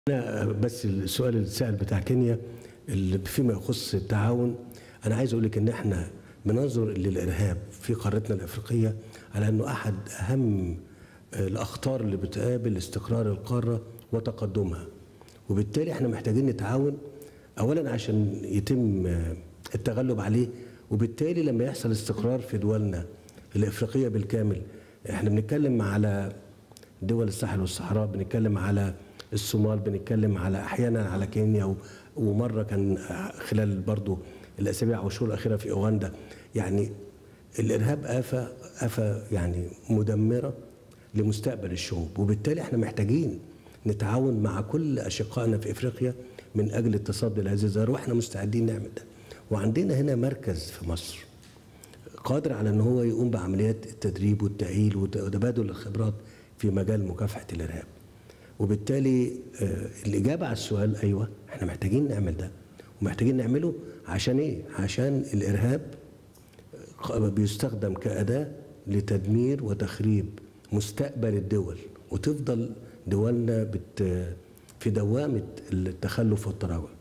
أنا بس السؤال اللي اتسال بتاع كينيا اللي فيما يخص التعاون انا عايز اقول لك ان احنا بننظر للارهاب في قارتنا الافريقيه على انه احد اهم الاخطار اللي بتقابل استقرار القاره وتقدمها وبالتالي احنا محتاجين نتعاون اولا عشان يتم التغلب عليه وبالتالي لما يحصل استقرار في دولنا الافريقيه بالكامل احنا بنتكلم على دول الساحل والصحراء بنتكلم على الصومال بنتكلم على احيانا على كينيا ومره كان خلال برضو الاسابيع او الشهور الاخيره في اوغندا يعني الارهاب افه افه يعني مدمره لمستقبل الشعوب وبالتالي احنا محتاجين نتعاون مع كل اشقائنا في افريقيا من اجل التصدي لهذه الظاهره واحنا مستعدين نعمل ده وعندنا هنا مركز في مصر قادر على ان هو يقوم بعمليات التدريب والتاهيل وتبادل الخبرات في مجال مكافحه الارهاب وبالتالي الاجابه على السؤال ايوه احنا محتاجين نعمل ده ومحتاجين نعمله عشان ايه عشان الارهاب بيستخدم كاداه لتدمير وتخريب مستقبل الدول وتفضل دولنا بت في دوامه التخلف والتراجع